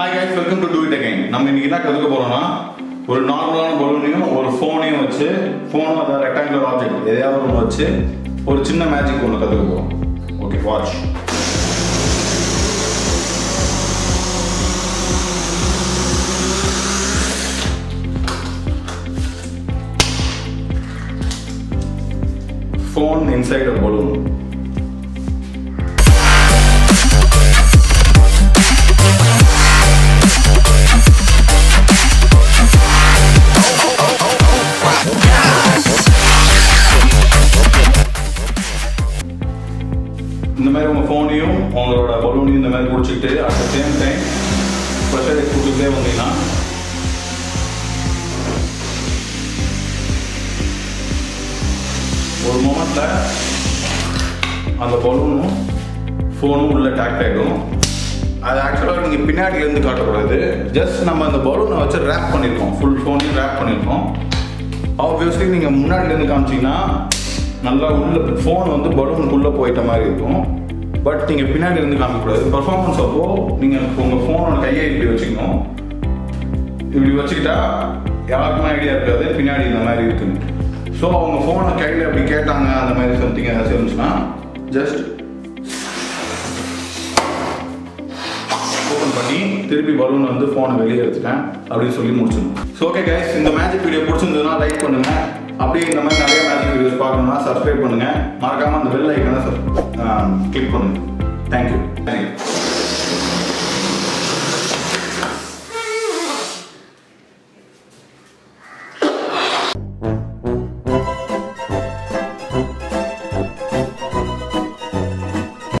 Hi guys welcome to do it again நம்ம இன்னைக்கு என்ன கற்றுக்க போறோம்னா ஒரு நார்மலான பலூனையும் ஒரு ஃபோனையும் வச்சு ஃபோனும் அதை ரெக்டாங்குலர் ஆப்ஜெக்ட் எதையாவது ஒன்று வச்சு ஒரு சின்ன மேஜிக் ஒன்று கற்றுக்க போகிறோம் okay watch phone inside a balloon. இந்த மாதிரி உங்கள் ஃபோனையும் உங்களோட பலூனையும் இந்த மாதிரி பிடிச்சிக்கிட்டு at the same time pressure கொடுத்துட்டே வந்தீங்கன்னா ஒரு மொமெண்ட்ல அந்த பலூனும் ஃபோனும் உள்ள டேக்ட் ஆகிடும் அது ஆக்சுவலாக நீங்கள் பின்னாடியிலேருந்து காட்டக்கூடாது ஜஸ்ட் நம்ம அந்த பலூனை வச்சு ரேப் பண்ணியிருக்கோம் ஃபுல் ஃபோனையும் ரேப் பண்ணியிருக்கோம் ஆப்வியஸ்லி நீங்கள் முன்னாடிலேருந்து காமிச்சிங்கன்னா நல்லா உள்ள ஃபோன் வந்து பலூனுக்குள்ளே போயிட்ட மாதிரி இருக்கும் பட் நீங்கள் பின்னாடி இருந்து காமிக்கக்கூடாது பர்ஃபார்மன்ஸ் அப்போ நீங்கள் உங்கள் ஃபோனோட கையை இப்படி வச்சுக்கணும் இப்படி வச்சுக்கிட்டா யாருக்குமே ஐடியா இருக்காது பின்னாடி இந்த மாதிரி இருக்குன்னு ஸோ அவங்க ஃபோனை கையில் அப்படி கேட்டாங்க அந்த மாதிரி சம்திங் ஏதாச்சும் இருந்துச்சுன்னா ஜஸ்ட் ஓப்பன் பண்ணி திருப்பி பலூன் வந்து ஃபோனை வெளியே எடுத்துட்டேன் அப்படின்னு சொல்லி முடிச்சிடணும் ஸோ ஓகே கைஸ் இந்த மேஜிக் வீடியோ பிடிச்சிருந்ததுன்னா லைக் பண்ணுங்க அப்படியே இந்த மாதிரி நிறைய மேஜிக் வீடியோஸ் பார்க்கணும்னா சப்ஸ்கிரைப் பண்ணுங்க மறக்காம அந்த பெல் ஐக்கான கிளிக் பண்ணுங்க தேங்க்யூ தேங்க்யூ